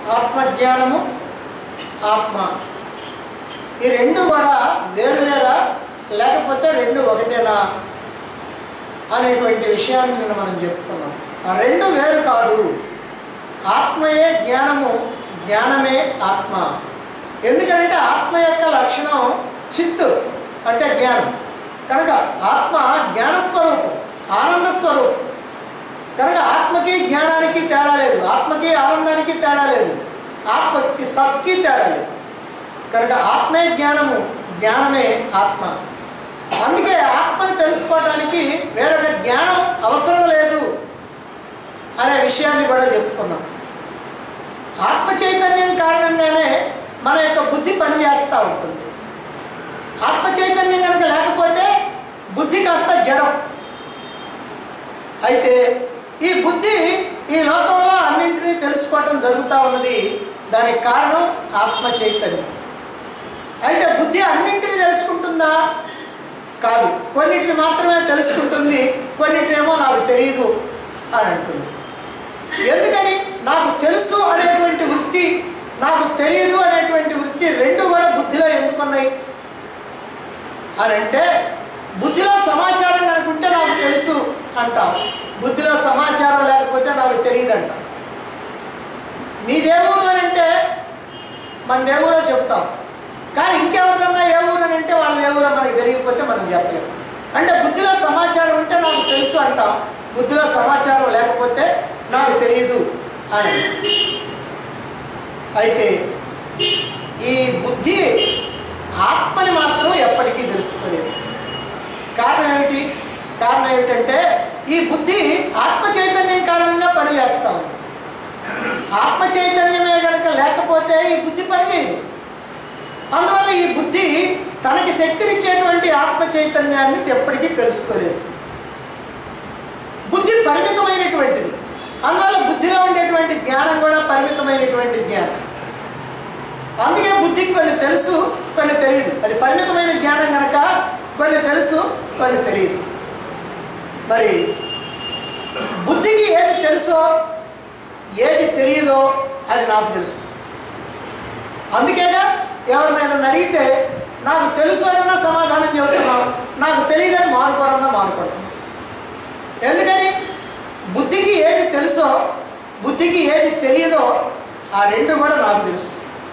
ఆత్మజ్ఞానము ఆత్మ ఈ రెండు కూడా వేరువేరా లేకపోతే రెండు ఒకటేనా అనేటువంటి విషయాన్ని నిన్న మనం చెప్పుకున్నాం ఆ రెండు వేరు కాదు ఆత్మయే జ్ఞానము జ్ఞానమే ఆత్మ ఎందుకంటే ఆత్మ యొక్క లక్షణం చిత్తు అంటే జ్ఞానం కనుక ఆత్మ జ్ఞానస్వరూపం ఆనంద స్వరూపం కనుక ఆత్మకి జ్ఞానానికి తేడా లేదు ఆత్మకి ఆనందానికి తేడా లేదు ఆత్మకి సత్కి తేడా లేదు కనుక ఆత్మే జ్ఞానము జ్ఞానమే ఆత్మ అందుకే ఆత్మని తెలుసుకోవటానికి వేరొక జ్ఞానం అవసరం లేదు అనే విషయాన్ని కూడా చెప్పుకున్నాం ఆత్మ చైతన్యం కారణంగానే మన యొక్క బుద్ధి పనిచేస్తూ ఉంటుంది ఆత్మ చైతన్యం కనుక లేకపోతే బుద్ధి కాస్త జడం అయితే ఈ బుద్ధి ఈ లోకంలో అన్నింటినీ తెలుసుకోవటం జరుగుతూ ఉన్నది దానికి కారణం ఆత్మ చైతన్యం అయితే బుద్ధి అన్నింటినీ తెలుసుకుంటుందా కాదు కొన్నిటిని మాత్రమే తెలుసుకుంటుంది కొన్నిటినేమో నాకు తెలియదు అని అంటుంది ఎందుకని నాకు తెలుసు అనేటువంటి వృత్తి నాకు తెలియదు అనేటువంటి వృత్తి రెండు కూడా బుద్ధిలో ఎందుకున్నాయి అని అంటే బుద్ధిలో సమాచారం కనుకుంటే నాకు తెలుసు అంటాం బుద్ధిలో సమాచారం లేకపోతే నాకు తెలియదు అంటాం మీ దేవుడు అని అంటే మన దేవులో చెప్తాం కానీ ఇంకెవరికన్నా ఏ ఊరు అని అంటే వాళ్ళ ఏ ఊరో మనకి తెలియకపోతే మనం చెప్పలేము అంటే బుద్ధిలో సమాచారం ఉంటే నాకు తెలుసు అంటాం బుద్ధిలో సమాచారం లేకపోతే నాకు తెలియదు అని అయితే ఈ బుద్ధి ఆత్మని మాత్రం ఎప్పటికీ తెలుసుకోలేదు కారణం ఏమిటి కారణం ఏమిటంటే ఈ బుద్ధి ఆత్మ చైతన్యం కారణంగా పనిచేస్తూ ఉంది ఆత్మ చైతన్యమే కనుక లేకపోతే ఈ బుద్ధి పనిచేయదు అందువల్ల ఈ బుద్ధి తనకి శక్తినిచ్చేటువంటి ఆత్మ చైతన్యాన్ని ఎప్పటికీ తెలుసుకోలేదు బుద్ధి పరిమితమైనటువంటిది అందువల్ల బుద్ధిలో ఉండేటువంటి జ్ఞానం కూడా పరిమితమైనటువంటి జ్ఞానం అందుకే బుద్ధికి కొన్ని తెలుసు కొన్ని తెలియదు అది పరిమితమైన జ్ఞానం కనుక కొన్ని తెలుసు కొన్ని తెలియదు మరి బుద్ధికి ఏది తెలుసో ఏది తెలియదో అది నాకు తెలుసు అందుకేగా ఎవరినైనా అడిగితే నాకు తెలుసు అన్న సమాధానం చెబుతున్నాం నాకు తెలియదని మానుకోరన్నా మానుకుంటున్నాం ఎందుకని బుద్ధికి ఏది తెలుసో బుద్ధికి ఏది తెలియదో ఆ రెండు కూడా నాకు తెలుసు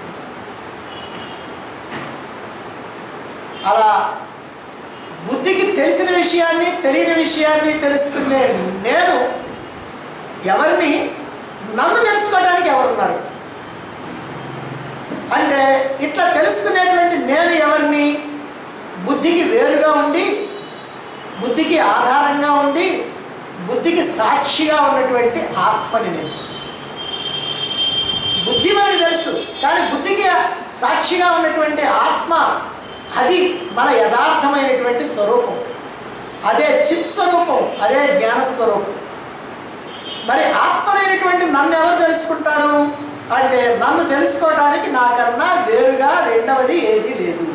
అలా బుద్ధికి తెలిసిన విషయాన్ని తెలియని విషయాన్ని తెలుసుకునే నేను ఎవరిని నన్ను తెలుసుకోవడానికి ఎవరున్నారు అంటే ఇట్లా తెలుసుకునేటువంటి నేను ఎవరిని బుద్ధికి వేరుగా ఉండి బుద్ధికి ఆధారంగా ఉండి బుద్ధికి సాక్షిగా ఉన్నటువంటి ఆత్మని నేను బుద్ధి మనకు తెలుసు కానీ బుద్ధికి సాక్షిగా ఉన్నటువంటి ఆత్మ అది మన యథార్థమైనటువంటి స్వరూపం అదే చిత్ స్వరూపం అదే జ్ఞాన స్వరూపం మరి ఆత్మనైనటువంటి నన్ను ఎవరు తెలుసుకుంటారు అంటే నన్ను తెలుసుకోవడానికి నాకన్నా వేరుగా రెండవది ఏదీ లేదు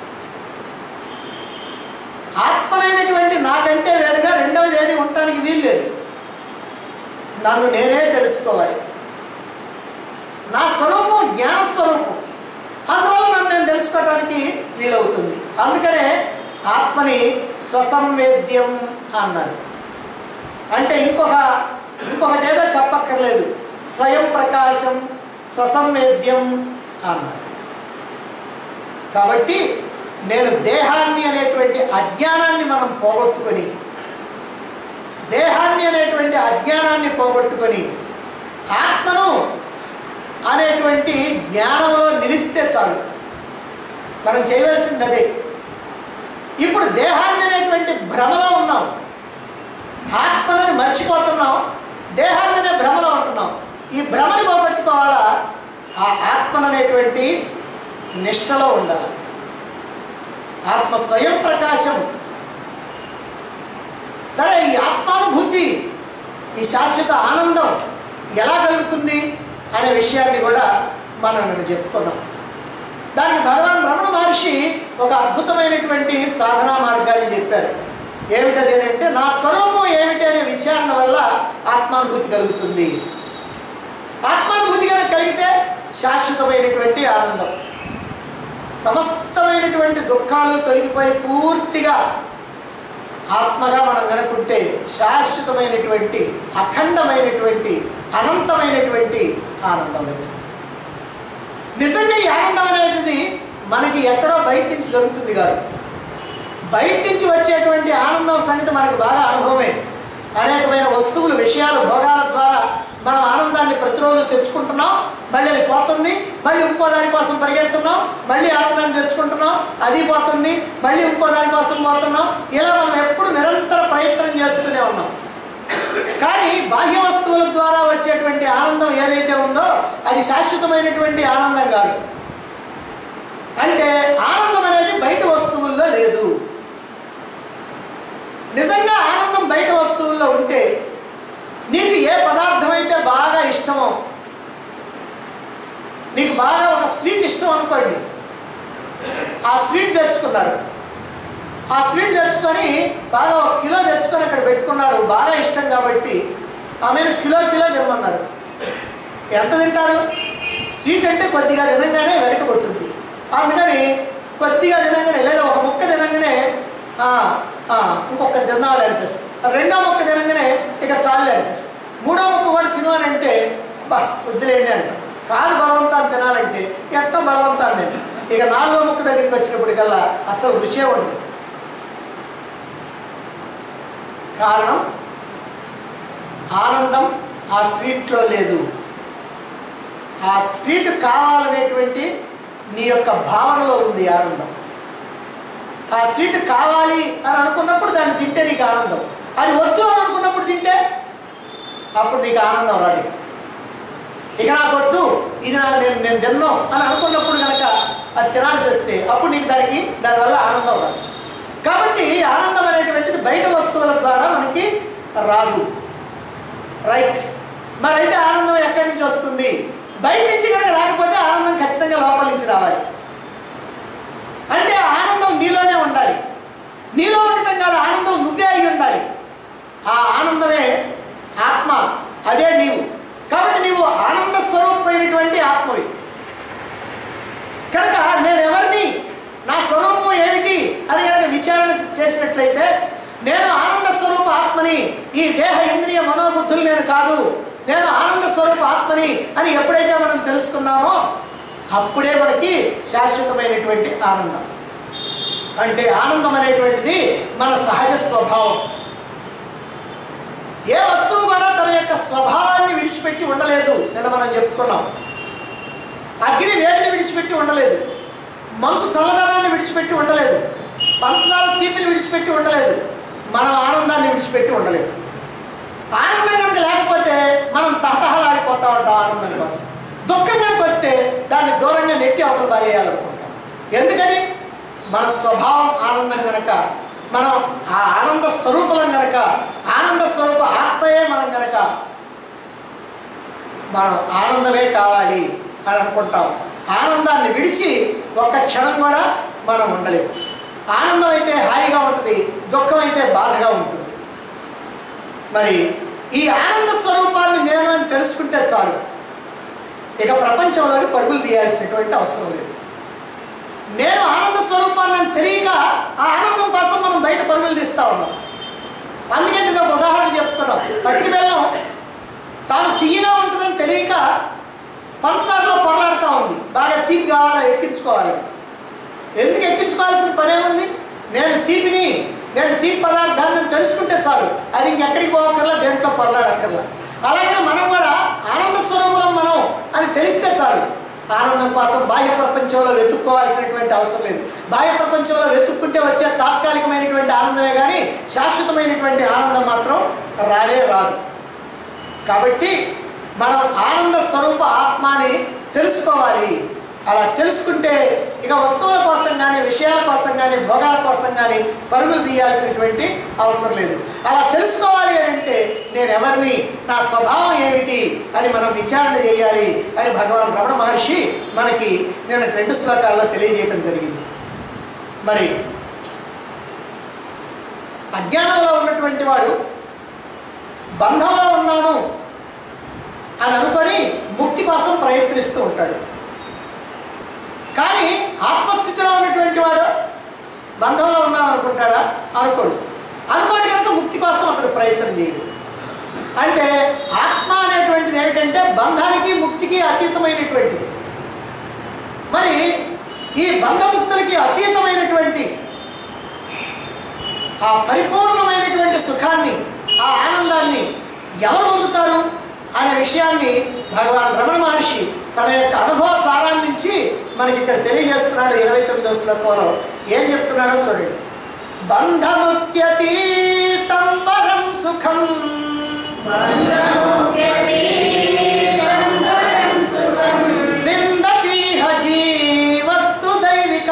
ఆత్మనైనటువంటి నాకంటే వేరుగా రెండవది ఏది ఉండటానికి వీలు లేదు నన్ను నేనే తెలుసుకోవాలి నా స్వరూపం జ్ఞాన స్వరూపం అందువల్ల నన్ను నేను తెలుసుకోవడానికి వీలవుతుంది అందుకనే ఆత్మని స్వసంవేద్యం అన్నారు అంటే ఇంకొక ఇంకొకటి ఏదో చెప్పక్కర్లేదు స్వయం ప్రకాశం స్వసంవేద్యం అన్నారు కాబట్టి నేను దేహాన్ని అనేటువంటి అజ్ఞానాన్ని మనం పోగొట్టుకొని దేహాన్ని అనేటువంటి అజ్ఞానాన్ని పోగొట్టుకొని ఆత్మను అనేటువంటి జ్ఞానంలో నిలిస్తే చాలు మనం చేయవలసింది అదే ఇప్పుడు దేహాన్ని అనేటువంటి భ్రమలో ఉన్నాం ఆత్మని మర్చిపోతున్నాం దేహాన్ని అనే భ్రమలో ఉంటున్నాం ఈ భ్రమని పోగొట్టుకోవాలా ఆ ఆత్మను అనేటువంటి నిష్టలో ఉండాలి ఆత్మ స్వయం ప్రకాశం సరే ఈ ఆత్మానుభూతి ఈ శాశ్వత ఆనందం ఎలా కలుగుతుంది అనే విషయాన్ని కూడా మనం నేను చెప్పుకున్నాం దానికి భగవాన్ రమణ మహర్షి ఒక అద్భుతమైనటువంటి సాధనా మార్గాన్ని చెప్పారు ఏమిటది అని అంటే నా స్వరూపం ఏమిటి అనే విచారణ వల్ల ఆత్మానుభూతి కలుగుతుంది ఆత్మానుభూతి కనుక కలిగితే శాశ్వతమైనటువంటి ఆనందం సమస్తమైనటువంటి దుఃఖాలు తొలగిపోయి పూర్తిగా ఆత్మగా మనం కనుక్కుంటే శాశ్వతమైనటువంటి అఖండమైనటువంటి అనంతమైనటువంటి ఆనందం లభిస్తుంది నిజంగా ఈ ఆనందం అనేటిది మనకి ఎక్కడో బయట నుంచి జరుగుతుంది కాదు బయట నుంచి వచ్చేటువంటి ఆనందం సంగతి మనకు బాగా అనుభవమే అనేకమైన వస్తువులు విషయాలు భోగాల ద్వారా మనం ఆనందాన్ని ప్రతిరోజు తెచ్చుకుంటున్నాం మళ్ళీ అది పోతుంది మళ్ళీ ఇంకో దానికోసం పరిగెడుతున్నాం మళ్ళీ ఆనందాన్ని తెచ్చుకుంటున్నాం అది పోతుంది మళ్ళీ ఇంకో దానికోసం పోతున్నాం ఇలా మనం ఎప్పుడు నిరంతర ప్రయత్నం చేస్తూనే ఉన్నాం కానీ బాహ్య వస్తువుల ద్వారా వచ్చేటువంటి ఆనందం ఏదైతే ఉందో అది శాశ్వతమైనటువంటి ఆనందం కాదు అంటే ఆనందం అనేది బయట వస్తువుల్లో లేదు నిజంగా ఆనందం బయట వస్తువుల్లో ఉంటే నీకు ఏ పదార్థం అయితే బాగా ఇష్టమో నీకు బాగా ఒక స్వీట్ ఇష్టం అనుకోండి ఆ స్వీట్ తెచ్చుకున్నారు ఆ స్వీట్ తెచ్చుకొని బాగా ఒక కిలో తెచ్చుకొని అక్కడ పెట్టుకున్నారు బాగా ఇష్టం కాబట్టి ఆమెను కిలో కిలో తినమన్నారు ఎంత తింటారు స్వీట్ అంటే కొద్దిగా తినంగానే వెనక కొట్టుద్ది అందుకని కొద్దిగా తినంగానే లేదా ఒక ముక్క తినంగానే ఆ, ఆ, ఇంకొకటి తినాలి అనిపిస్తుంది రెండో ముక్క తినంగానే ఇక చాలు అనిపిస్తుంది మూడో ముక్క కూడా తిను అని అంటే బా వద్దులేండి అంట కాదు బలవంతాన్ని తినాలంటే ఎట్టో బలవంతాన్ని తింటాం. ఇక నాలుగో ముక్క దగ్గరికి వచ్చినప్పటికల్లా అసలు రుచే ఉండదు కారణం ఆనందం ఆ స్వీట్లో లేదు ఆ స్వీట్ కావాలనేటువంటి నీ యొక్క భావనలో ఉంది ఆనందం ఆ స్వీట్ కావాలి అని అనుకున్నప్పుడు దాన్ని తింటే నీకు ఆనందం అది వద్దు అని అనుకున్నప్పుడు తింటే అప్పుడు నీకు ఆనందం రాదు ఇక. ఇక నాకు వద్దు ఇది నా నేను నేను తిన్నాం అని అనుకున్నప్పుడు కనుక అది తినాల్సి వస్తే అప్పుడు నీకు దానికి దానివల్ల ఆనందం రాదు కాబట్టి ఆనందం అనేటువంటిది బయట వస్తువుల ద్వారా మనకి రాదు రైట్ మరి అయితే ఆనందం ఎక్కడి నుంచి వస్తుంది బయట నుంచి కనుక రాకపోతే ఆనందం ఖచ్చితంగా లోపల నుంచి రావాలి అంటే ఆ ఆనందం నీలోనే ఉండాలి నీలో ఉండటం కాదు ఆనందం నువ్వే అయి ఉండాలి ఆ ఆనందమే ఆత్మ అదే నీవు కాబట్టి నీవు ఆనంద స్వరూపమైనటువంటి ఆత్మవి కనుక నేను ఎవరిని నా స్వరూపం ఏమిటి అని కనుక విచారణ చేసినట్లయితే నేను ఆనంద స్వరూప ఆత్మని ఈ దేహ ఇంద్రియ మనోబుద్ధులు నేను కాదు నేను ఆనంద స్వరూప ఆత్మని అని ఎప్పుడైతే మనం తెలుసుకున్నామో అప్పుడే మనకి శాశ్వతమైనటువంటి ఆనందం అంటే ఆనందం అనేటువంటిది మన సహజ స్వభావం ఏ వస్తువు కూడా తన యొక్క స్వభావాన్ని విడిచిపెట్టి ఉండలేదు నిన్న మనం చెప్పుకున్నాం అగ్ని వేడిని విడిచిపెట్టి ఉండలేదు మనసు చల్లదనాన్ని విడిచిపెట్టి ఉండలేదు పంచదార తీపిని విడిచిపెట్టి ఉండలేదు మనం ఆనందాన్ని విడిచిపెట్టి ఉండలేదు ఆనందం కనుక లేకపోతే మనం తహతహలాడిపోతా ఉంటాం ఆనందం కోసం దుఃఖం కనుక వస్తే దాన్ని దూరంగా నెట్టి అవతల పారేయాలనుకుంటాం ఎందుకని మన స్వభావం ఆనందం కనుక మనం ఆ ఆనంద స్వరూపలం కనుక ఆనంద స్వరూప ఆత్మయే మనం కనుక మనం ఆనందమే కావాలి అని అనుకుంటాం ఆనందాన్ని విడిచి ఒక్క క్షణం కూడా మనం ఉండలేము ఆనందం అయితే హాయిగా ఉంటుంది దుఃఖం అయితే బాధగా ఉంటుంది మరి ఈ ఆనంద స్వరూపాన్ని నేను అని తెలుసుకుంటే చాలు ఇక ప్రపంచంలోకి పరుగులు తీయాల్సినటువంటి అవసరం లేదు నేను ఆనంద స్వరూపాన్ని అని తెలియక ఆ ఆనందం కోసం మనం బయట పరుగులు తీస్తూ ఉన్నాం అందుకే నేను ఒక ఉదాహరణ చెప్తున్నాం పట్టుకు బెల్లం తాను తీయగా ఉంటుందని తెలియక పంచదారలో పొరలాడుతూ ఉంది బాగా తీపి కావాలి ఎక్కించుకోవాలి ఎందుకు ఎక్కించుకోవాల్సిన పనే ఉంది నేను తీపిని నేను తీపి పదార్థాన్ని తెలుసుకుంటే చాలు అది ఇంకెక్కడికి పోవక్కర్లా దేంట్లో పొరలాడక్కర్లా అలాగే మనం కూడా ఆనంద స్వరూపం మనం అని తెలిస్తే చాలు ఆనందం కోసం బాహ్య ప్రపంచంలో వెతుక్కోవాల్సినటువంటి అవసరం లేదు బాహ్య ప్రపంచంలో వెతుక్కుంటే వచ్చే తాత్కాలికమైనటువంటి ఆనందమే కానీ శాశ్వతమైనటువంటి ఆనందం మాత్రం రానే రాదు కాబట్టి మనం ఆనంద స్వరూప ఆత్మని తెలుసుకోవాలి అలా తెలుసుకుంటే ఇక వస్తువుల కోసం కానీ విషయాల కోసం కానీ భోగాల కోసం కానీ పరుగులు తీయాల్సినటువంటి అవసరం లేదు అలా తెలుసుకోవాలి అని అంటే నేను ఎవరిని నా స్వభావం ఏమిటి అని మనం విచారణ చేయాలి అని భగవాన్ రమణ మహర్షి మనకి నేను రెండు శ్లోకాల్లో తెలియజేయడం జరిగింది మరి అజ్ఞానంలో ఉన్నటువంటి వాడు బంధంలో ఉన్నాను అని అనుకొని ముక్తి కోసం ప్రయత్నం ప్రయత్నిస్తూ ఉంటాడు కానీ ఆత్మస్థితిలో ఉన్నటువంటి వాడు బంధంలో ఉన్నాను అనుకుంటాడా అనుకోడు అనుకోడు కనుక ముక్తి కోసం అతడు ప్రయత్నం చేయడు అంటే ఆత్మ అనేటువంటిది ఏంటంటే బంధానికి ముక్తికి అతీతమైనటువంటిది మరి ఈ బంధముక్తులకి అతీతమైనటువంటి ఆ పరిపూర్ణమైనటువంటి సుఖాన్ని ఆ ఆనందాన్ని ఎవరు పొందుతారు అనే విషయాన్ని భగవాన్ రమణ మహర్షి తన యొక్క అనుభవ సారాన్నించి మనకి ఇక్కడ తెలియజేస్తున్నాడు ఇరవై తొమ్మిదవ శ్లోకంలో ఏం చెప్తున్నాడో చూడండి బంధముక్త్యతీతం పరం సుఖం విందతీహ జీవస్తు దైవిక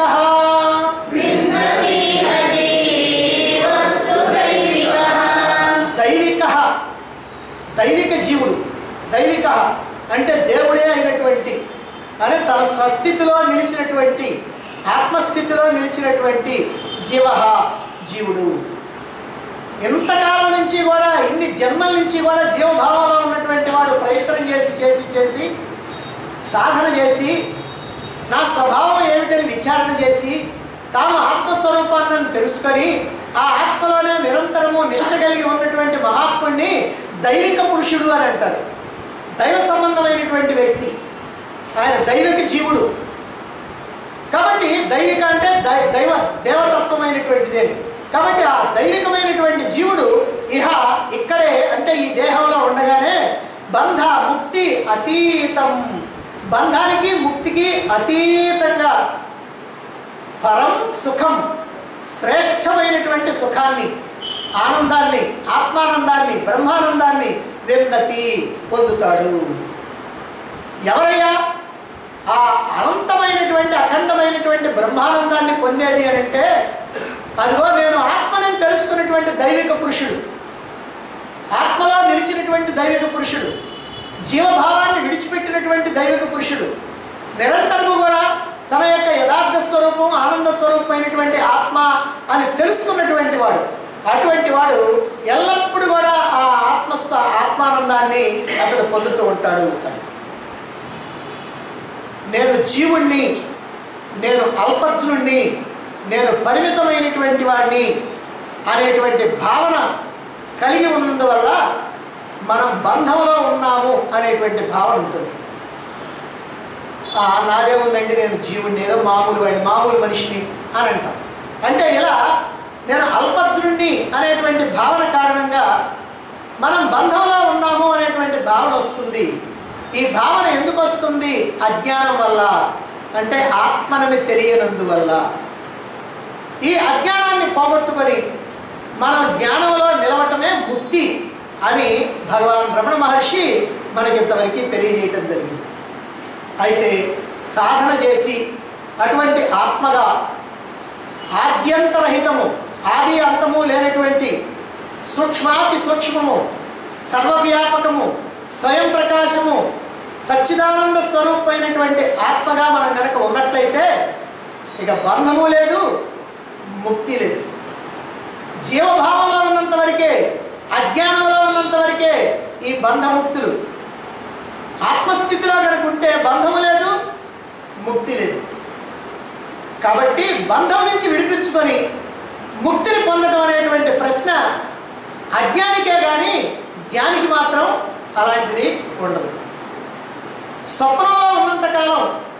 దైవిక దైవిక జీవుడు దైవిక అంటే దేవుడే అయినటువంటి అని తన స్వస్థితిలో నిలిచినటువంటి ఆత్మస్థితిలో నిలిచినటువంటి జీవ జీవుడు ఎంతకాలం నుంచి కూడా ఇన్ని జన్మల నుంచి కూడా జీవభావంలో ఉన్నటువంటి వాడు ప్రయత్నం చేసి చేసి చేసి సాధన చేసి నా స్వభావం ఏమిటని విచారణ చేసి తాను ఆత్మస్వరూపాన్ని తెలుసుకొని ఆ ఆత్మలోనే నిరంతరము నిష్ట కలిగి ఉన్నటువంటి మహాత్ముడిని దైవిక పురుషుడు అని అంటారు దైవ సంబంధమైనటువంటి వ్యక్తి ఆయన దైవిక జీవుడు కాబట్టి దైవిక అంటే దై- దైవ దేవతత్వమైనటువంటిది అని కాబట్టి ఆ దైవికమైనటువంటి జీవుడు ఇహ ఇక్కడే అంటే ఈ దేహంలో ఉండగానే బంధ ముక్తి అతీతం బంధానికి ముక్తికి అతీతంగా పరం సుఖం శ్రేష్టమైనటువంటి సుఖాన్ని ఆనందాన్ని ఆత్మానందాన్ని బ్రహ్మానందాన్ని విందతి పొందుతాడు ఎవరయ్యా ఆ అనంతమైనటువంటి అఖండమైనటువంటి బ్రహ్మానందాన్ని పొందేది అని అంటే అదిగో నేను ఆత్మని తెలుసుకున్నటువంటి దైవిక పురుషుడు ఆత్మలో నిలిచినటువంటి దైవిక పురుషుడు జీవభావాన్ని విడిచిపెట్టినటువంటి దైవిక పురుషుడు నిరంతరము కూడా తన యొక్క యథార్థ స్వరూపం ఆనంద స్వరూపమైనటువంటి ఆత్మ అని తెలుసుకున్నటువంటి వాడు అటువంటి వాడు ఎల్లప్పుడూ కూడా ఆ ఆత్మస్థ ఆత్మానందాన్ని అతడు పొందుతూ ఉంటాడు అని నేను జీవుణ్ణి నేను అల్పజ్ఞుణ్ణి నేను పరిమితమైనటువంటి వాడిని అనేటువంటి భావన కలిగి ఉన్నందువల్ల మనం బంధంలో ఉన్నాము అనేటువంటి భావన ఉంటుంది "ఆ, నాదే ఉందండి నేను జీవుణ్ణి ఏదో మామూలు వాడిని మామూలు మనిషిని అని అంటాం అంటే ఇలా నేను అల్పజ్ఞుణ్ణి అనేటువంటి భావన కారణంగా మనం బంధంలో ఉన్నాము అనేటువంటి భావన వస్తుంది ఈ భావన ఎందుకు వస్తుంది అజ్ఞానం వల్ల అంటే ఆత్మనని తెలియనందువల్ల ఈ అజ్ఞానాన్ని పోగొట్టుకొని మనం జ్ఞానంలో నిలవటమే ముక్తి అని భగవాన్ రమణ మహర్షి మనకి ఇంతవరకు తెలియజేయటం జరిగింది అయితే సాధన చేసి అటువంటి ఆత్మగా ఆద్యంతరహితము ఆది అంతము లేనటువంటి సూక్ష్మాతి సూక్ష్మము సర్వవ్యాపకము స్వయం ప్రకాశము సచ్చిదానంద స్వరూపమైనటువంటి ఆత్మగా మనం కనుక ఉన్నట్లయితే ఇక బంధము లేదు ముక్తి లేదు జీవభావంలో ఉన్నంత వరకే అజ్ఞానంలో ఉన్నంత వరకే ఈ బంధముక్తులు ఆత్మస్థితిలో కనుక ఉంటే బంధము లేదు ముక్తి లేదు కాబట్టి బంధం నుంచి విడిపించుకొని ముక్తిని పొందడం అనేటువంటి ప్రశ్న అజ్ఞానికే కానీ జ్ఞానికి మాత్రం అలాంటిది ఉండదు స్వప్నంలో ఉన్నంతకాలం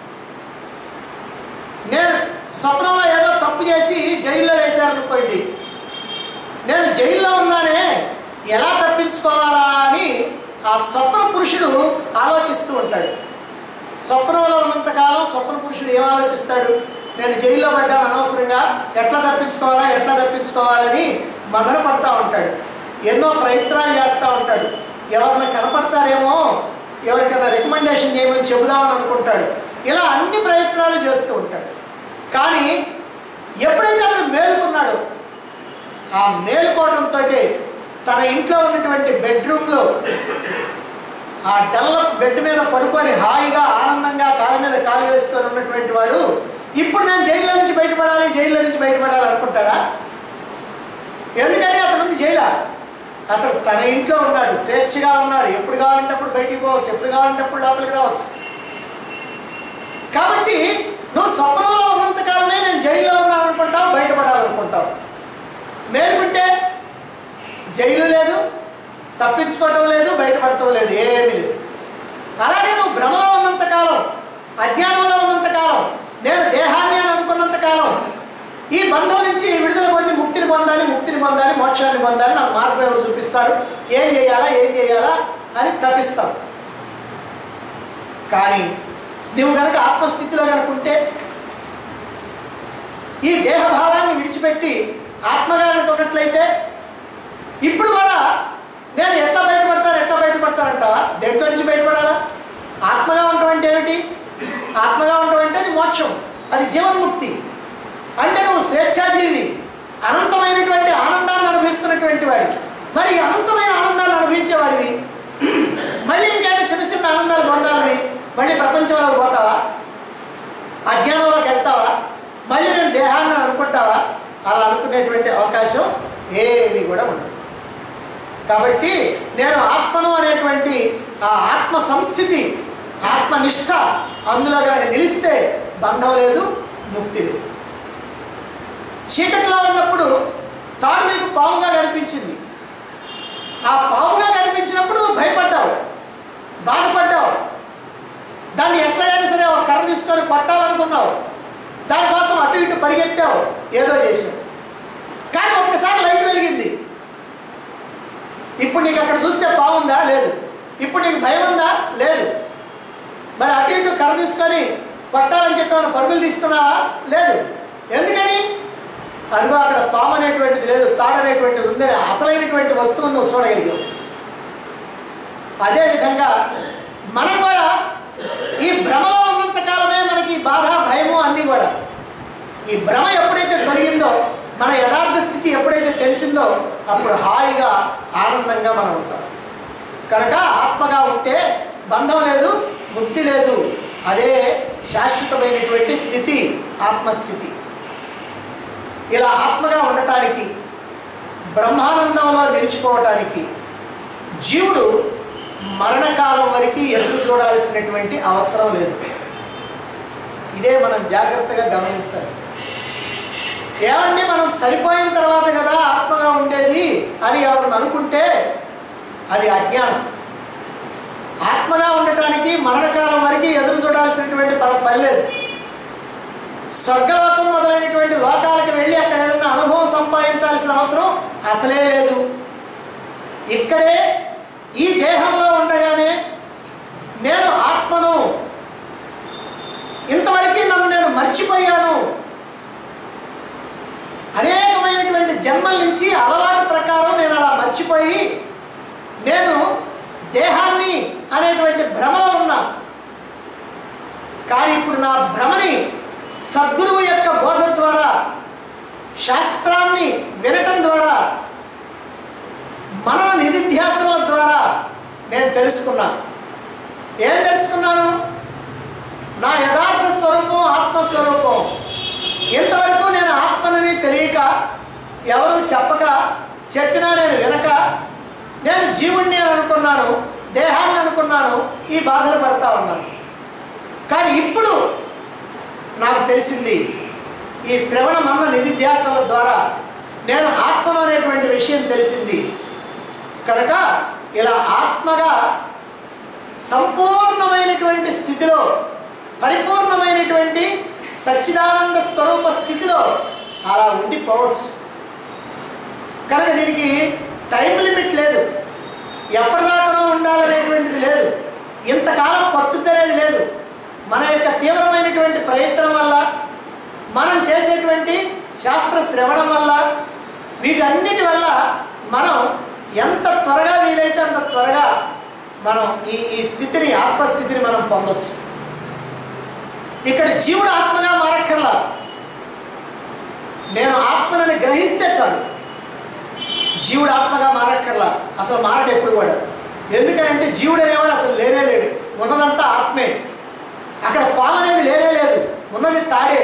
నేను స్వప్నంలో ఏదో తప్పు చేసి జైల్లో వేశారనుకోండి నేను జైల్లో ఉన్నానే ఎలా తప్పించుకోవాలా అని ఆ స్వప్న పురుషుడు ఆలోచిస్తూ ఉంటాడు స్వప్నంలో ఉన్నంతకాలం స్వప్న పురుషుడు ఏం ఆలోచిస్తాడు నేను జైల్లో పడ్డాను అనవసరంగా ఎట్లా తప్పించుకోవాలా ఎట్లా తప్పించుకోవాలని మదన పడతా ఉంటాడు ఎన్నో ప్రయత్నాలు చేస్తూ ఉంటాడు ఎవరిని కనపడతారేమో ఎవరికైనా రికమెండేషన్ చేయమని చెబుదామని అనుకుంటాడు ఇలా అన్ని ప్రయత్నాలు చేస్తూ ఉంటాడు కానీ ఎప్పుడైతే అతను మేలుకున్నాడో ఆ మేలుకోవడంతో తన ఇంట్లో ఉన్నటువంటి బెడ్రూమ్లో ఆ డల్ల బెడ్ మీద పడుకొని హాయిగా ఆనందంగా కాలు మీద కాలు వేసుకొని ఉన్నటువంటి వాడు ఇప్పుడు నేను జైల్లో నుంచి బయటపడాలి జైల్లో నుంచి బయటపడాలి అనుకుంటాడా ఎందుకని అతను ఉంది జైలా అతను తన ఇంట్లో ఉన్నాడు స్వేచ్ఛగా ఉన్నాడు ఎప్పుడు కావాలంటే అప్పుడు బయటికి పోవచ్చు ఎప్పుడు కావాలంటే అప్పుడు లోపలికి రావచ్చు మేలుకుంటే జైలు లేదు తప్పించుకోవటం లేదు బయటపడటం లేదు ఏమీ లేదు అలాగే నువ్వు భ్రమలో ఉన్నంత కాలం అజ్ఞానంలో ఉన్నంత కాలం నేను దేహాన్ని అని అనుకున్నంత కాలం ఈ బంధం నుంచి విడుదల పొంది ముక్తిని పొందాలి ముక్తిని పొందాలి మోక్షాన్ని పొందాలి నాకు మార్గం ఎవరు చూపిస్తారు ఏం చేయాలా ఏం చేయాలా అని తప్పిస్తాం కానీ నువ్వు కనుక ఆత్మస్థితిలో కనుక ఉంటే ఈ దేహభావాన్ని విడిచిపెట్టి ఆత్మగా కనుక ఉన్నట్లయితే ఇప్పుడు కూడా నేను ఎట్లా బయటపడతాను ఎట్లా బయటపడతానంటావా దేంట్లో నుంచి బయటపడాలా ఆత్మగా ఉండటం అంటే ఏమిటి ఆత్మగా ఉండటం అంటే అది మోక్షం అది జీవన్ముక్తి అంటే నువ్వు స్వేచ్ఛాజీవి అనంతమైనటువంటి ఆనందాన్ని అనుభవిస్తున్నటువంటి వాడివి మరి ఈ అనంతమైన ఆనందాన్ని అనుభవించేవాడివి మళ్ళీ ఇంకైనా చిన్న చిన్న ఆనందాలు పొందాలని మళ్ళీ ప్రపంచంలోకి పోతావా అజ్ఞానంలోకి వెళ్తావా మళ్ళీ నేను దేహాన్ని అనుకుంటావా అలా అనుకునేటువంటి అవకాశం ఏమీ కూడా ఉండదు కాబట్టి నేను ఆత్మను అనేటువంటి ఆ ఆత్మ సంస్థితి ఆత్మనిష్ట అందులో కనుక నిలిస్తే బంధం లేదు ముక్తి లేదు చీకటిలో ఉన్నప్పుడు తాడు నీకు పాముగా కనిపించింది ఆ పాముగా కనిపించినప్పుడు నువ్వు భయపడ్డావు బాధపడ్డావు దాన్ని ఎట్లయినా సరే ఒక కర్ర తీసుకొని కొట్టాలనుకున్నావు దానికోసం అటు ఇటు పరిగెత్తావు ఏదో చేసావు కానీ ఒక్కసారి లైట్ వెలిగింది ఇప్పుడు నీకు అక్కడ చూస్తే బాగుందా లేదు ఇప్పుడు నీకు భయం ఉందా లేదు మరి అటు ఇటు కర్ర తీసుకొని కొట్టాలని చెప్పి ఏమైనా పరుగులు తీస్తున్నావా లేదు ఎందుకని అదిగో అక్కడ పాము అనేటువంటిది లేదు తాడు అనేటువంటిది ఉందని అసలైనటువంటి వస్తువును నువ్వు చూడగలిగావు అదేవిధంగా మనం కూడా ఈ భ్రమలో ఉన్నంత కాలమే మనకి బాధ భయము అన్నీ కూడా ఈ భ్రమ ఎప్పుడైతే తొలగిందో మన యథార్థ స్థితి ఎప్పుడైతే తెలిసిందో అప్పుడు హాయిగా ఆనందంగా మనం ఉంటాం కనుక ఆత్మగా ఉంటే బంధం లేదు ముక్తి లేదు అదే శాశ్వతమైనటువంటి స్థితి ఆత్మస్థితి ఇలా ఆత్మగా ఉండటానికి బ్రహ్మానందంలో నిలిచిపోవటానికి జీవుడు మరణకాలం వరకు ఎదురు చూడాల్సినటువంటి అవసరం లేదు ఇదే మనం జాగ్రత్తగా గమనించాలి ఏమంటే మనం చనిపోయిన తర్వాత కదా ఆత్మగా ఉండేది అని ఎవరు అనుకుంటే అది అజ్ఞానం ఆత్మగా ఉండటానికి మరణకాలం వరకు ఎదురు చూడాల్సినటువంటి పల పర్లేదు స్వర్గలోకం మొదలైనటువంటి లోకాలకు వెళ్ళి అక్కడ ఏదైనా అనుభవం సంపాదించాల్సిన అవసరం అసలే లేదు ఇక్కడే ఈ దేహంలో ఉండగానే నేను ఆత్మను ఇంతవరకు నన్ను నేను మర్చిపోయాను అనేకమైనటువంటి జన్మల నుంచి అలవాటు ప్రకారం నేను అలా మర్చిపోయి నేను దేహాన్ని అనేటువంటి భ్రమలో ఉన్నా కానీ ఇప్పుడు నా భ్రమని సద్గురువు యొక్క బోధ ద్వారా శాస్త్రాన్ని వినటం ద్వారా మనన నిధిధ్యాసనల ద్వారా నేను తెలుసుకున్నా ఏం తెలుసుకున్నాను నా యథార్థ స్వరూపం ఆత్మస్వరూపం ఇంతవరకు నేను ఆత్మనని తెలియక ఎవరు చెప్పక చెప్పినా నేను వినక నేను జీవుణ్ణి అని అనుకున్నాను దేహాన్ని అనుకున్నాను ఈ బాధలు పడతా ఉన్నాను కానీ ఇప్పుడు నాకు తెలిసింది ఈ శ్రవణ మన్న నిధిధ్యాసల ద్వారా నేను ఆత్మను అనేటువంటి విషయం తెలిసింది కనుక ఇలా ఆత్మగా సంపూర్ణమైనటువంటి స్థితిలో పరిపూర్ణమైనటువంటి సచ్చిదానంద స్వరూప స్థితిలో అలా ఉండిపోవచ్చు కనుక దీనికి టైం లిమిట్ లేదు ఎప్పటిదాకానో ఉండాలనేటువంటిది లేదు ఇంతకాలం పట్టుదలేదు లేదు మన యొక్క తీవ్రమైనటువంటి ప్రయత్నం వల్ల మనం చేసేటువంటి శాస్త్ర శ్రవణం వల్ల వీటన్నిటి వల్ల మనం ఎంత త్వరగా వీలైతే అంత త్వరగా మనం ఈ ఈ స్థితిని ఆత్మస్థితిని మనం పొందొచ్చు ఇక్కడ జీవుడు ఆత్మగా మారక్కర్లా నేను ఆత్మనని గ్రహిస్తే చాలు జీవుడు ఆత్మగా మారక్కర్లా అసలు మారడు ఎప్పుడు కూడా ఎందుకనంటే జీవుడు అనేవాడు అసలు లేనే లేడు ఉన్నదంతా ఆత్మే అక్కడ పాము అనేది లేనే లేదు ఉన్నది తాడే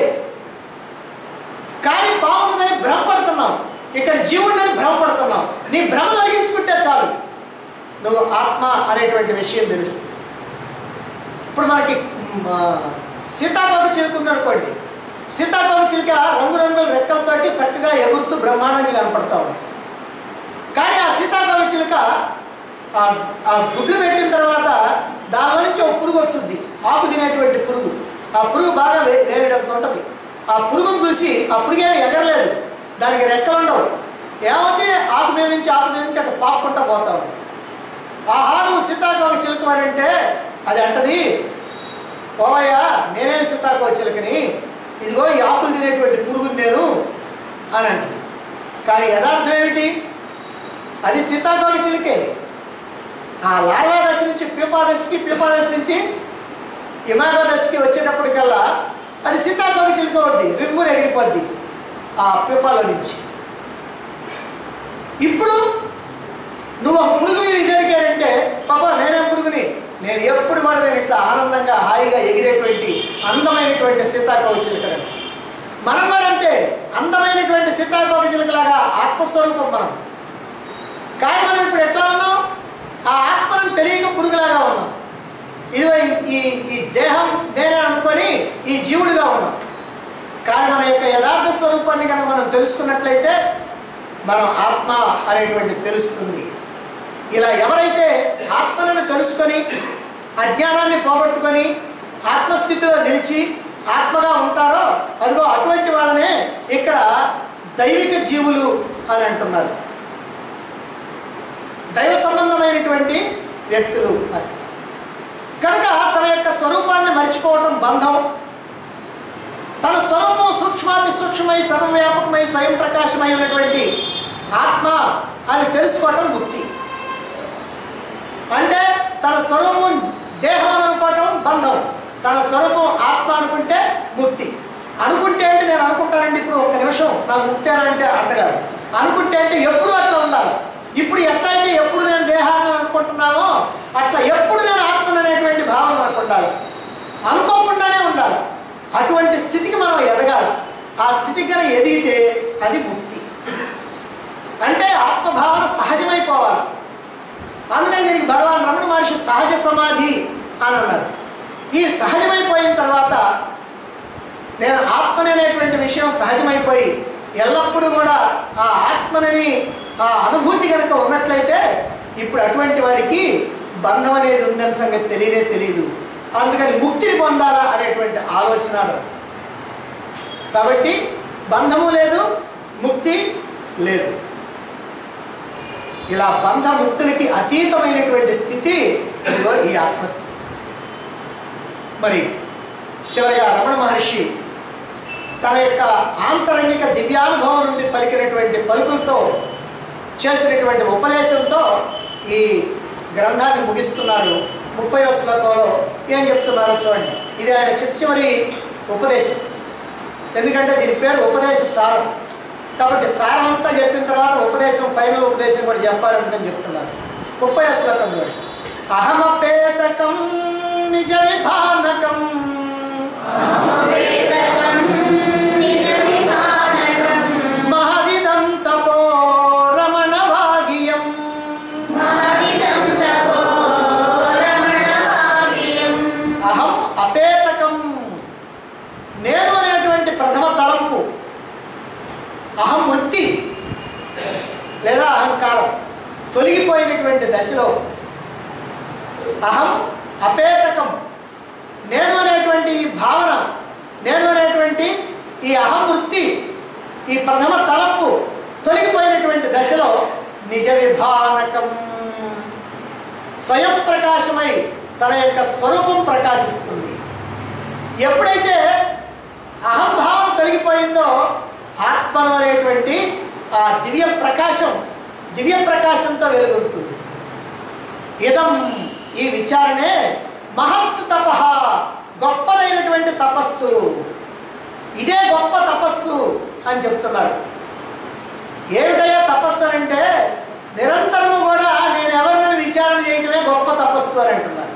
కానీ పాము ఉన్నదని భ్రమపడుతున్నాం ఇక్కడ జీవుడిని భ్రమపడుతున్నాం నీ భ్రమ తొలగించుకుంటే చాలు నువ్వు ఆత్మ అనేటువంటి విషయం తెలుస్తుంది ఇప్పుడు మనకి మ్, ఆ, సీతాకోక చిలుకుందనుకోండి సీతాకోక చిలుక రంగురంగుల రెక్కలతోటి చక్కగా ఎగురుతూ బ్రహ్మాండంగా కనపడతా ఉంటుంది కానీ ఆ సీతాకోక చిలుక ఆ ఆ గుడ్లు పెట్టిన తర్వాత దానిలో నుంచి ఒక పురుగు వచ్చింది ఆకు తినేటువంటి పురుగు ఆ పురుగు బాగా వే వేయడంత ఉంటుంది ఆ పురుగును చూసి ఆ పురుగు ఏమి ఎగరలేదు దానికి రెక్కలు ఉండవు ఏమంటే ఆకు మీద నుంచి ఆకు మీద నుంచి అట్లా పాక్కుంటా పోతా ఉంది ఆహా నువ్వు సీతాకోక చిలుకమని అంటే అది అంటది పోవయ్యా నేనేం సీతాకోక చిలుకని ఇదిగో ఈ ఆకులు తినేటువంటి పురుగుని నేను అని అంటది కానీ యథార్థం ఏమిటి అది సీతాకోక చిలుకే ఆ లార్వా దశ నుంచి పీపాదశకి పీపాదశ నుంచి ఇమాగో దశకి వచ్చేటప్పటికల్లా అది సీతాకోక చిలుక వద్ది రివ్వులు ఎగిరిపోద్ది ఆ పీపాలో నుంచి ఇప్పుడు నువ్వు ఒక పురుగు ఎగిరికాడంటే పాప నేనేం పురుగుని నేను ఎప్పుడు కూడా నేను ఇట్లా ఆనందంగా హాయిగా ఎగిరేటువంటి అందమైనటువంటి సీతాకోక చిలుకలంట మనం కూడా అంతే అందమైనటువంటి సీతాకోక చిలుకలాగా ఆత్మస్వరూపం మనం కానీ మనం ఇప్పుడు ఎట్లా ఉన్నాం ఆ ఆత్మను తెలియక పురుగులాగా ఉన్నాం ఇదిగో ఈ- ఈ ఈ దేహం నేనే అనుకొని ఈ జీవుడిగా ఉన్నాం కానీ మన యొక్క యథార్థ స్వరూపాన్ని కనుక మనం తెలుసుకున్నట్లయితే మనం ఆత్మ అనేటువంటి తెలుస్తుంది ఇలా ఎవరైతే ఆత్మలను తెలుసుకొని అజ్ఞానాన్ని పోగొట్టుకొని ఆత్మస్థితిలో నిలిచి ఆత్మగా ఉంటారో అదిగో అటువంటి వాళ్ళనే ఇక్కడ దైవిక జీవులు అని అంటున్నారు దైవ సంబంధమైనటువంటి వ్యక్తులు అని కనుక తన యొక్క స్వరూపాన్ని మర్చిపోవటం బంధం తన స్వరూపం సూక్ష్మాతి సూక్ష్మమై సర్వవ్యాపకమై స్వయం ప్రకాశమై ఉన్నటువంటి ఆత్మ అని తెలుసుకోవటం ముక్తి అంటే తన స్వరూపం దేహం అని అనుకోవటం బంధం తన స్వరూపం ఆత్మ అనుకుంటే ముక్తి అనుకుంటే అంటే నేను అనుకుంటానండి ఇప్పుడు ఒక్క నిమిషం నాకు ముక్తి అని అంటే అంటగారు అనుకుంటే అంటే ఎప్పుడు అట్లా ఉండాలి ఇప్పుడు ఎట్లయితే ఎప్పుడు నేను దేహాన్ని అని అనుకుంటున్నానో అట్లా ఎప్పుడు నేను ఆత్మను అనేటువంటి భావన మనకు ఉండాలి అనుకోకుండానే ఉండాలి అటువంటి స్థితికి మనం ఎదగాలి ఆ స్థితికి కనుక ఎదిగితే అది ముక్తి అంటే ఆత్మభావన సహజమైపోవాలి అందుకని దీనికి భగవాన్ రమణ మహర్షి సహజ సమాధి అని అన్నారు ఈ సహజమైపోయిన తర్వాత నేను ఆత్మని అనేటువంటి విషయం సహజమైపోయి ఎల్లప్పుడూ కూడా ఆ ఆత్మనని ఆ అనుభూతి కనుక ఉన్నట్లయితే ఇప్పుడు అటువంటి వారికి బంధం అనేది ఉందని సంగతి తెలియనే తెలియదు అందుకని ముక్తిని పొందాలా అనేటువంటి ఆలోచన రాదు. కాబట్టి బంధము లేదు ముక్తి లేదు ఇలా బంధముక్తులకి అతీతమైనటువంటి స్థితి ఇదిగో ఈ ఆత్మస్థితి మరి చివరిగా రమణ మహర్షి తన యొక్క ఆంతరంగిక దివ్యానుభవం నుండి పలికినటువంటి పలుకులతో చేసినటువంటి ఉపదేశంతో ఈ గ్రంథాన్ని ముగిస్తున్నారు ముప్పై శ్లోకంలో ఏం చెప్తున్నారో చూడండి ఇది ఆయన చిట్ట చివరి ఉపదేశం ఎందుకంటే దీని పేరు ఉపదేశ సారం కాబట్టి సారం అంతా చెప్పిన తర్వాత ఉపదేశం ఫైనల్ ఉపదేశం కూడా చెప్పాలి అందుకని చెప్తున్నారు ముప్పై శ్లోకం చూడండి అహమపేతకం నిజ విభానకం మహవిదం తపో రమణ భాగ్యం అహం అపేతకం నేను అనేటువంటి ప్రథమ తలంపు అహం వృత్తి లేదా అహంకారం తొలగిపోయినటువంటి దశలో అహం అపేతకం నేను అనేటువంటి ఈ భావన నేను అనేటువంటి ఈ అహం వృత్తి ఈ ప్రథమ తలంపు తొలగిపోయినటువంటి దశలో నిజ విభానకం స్వయం ప్రకాశమై తన యొక్క స్వరూపం ప్రకాశిస్తుంది ఎప్పుడైతే అహంభావన తొలగిపోయిందో ఆత్మలో అనేటువంటి ఆ దివ్య ప్రకాశం దివ్య ప్రకాశంతో వెలుగుతుంది ఇదం ఈ విచారణే మహత్ తప గొప్పదైనటువంటి తపస్సు ఇదే గొప్ప తపస్సు అని చెప్తున్నారు ఏమిటయ్యా తపస్సు అని అంటే నిరంతరము కూడా నేను ఎవరినైనా విచారణ చేయటమే గొప్ప తపస్సు అని అంటున్నారు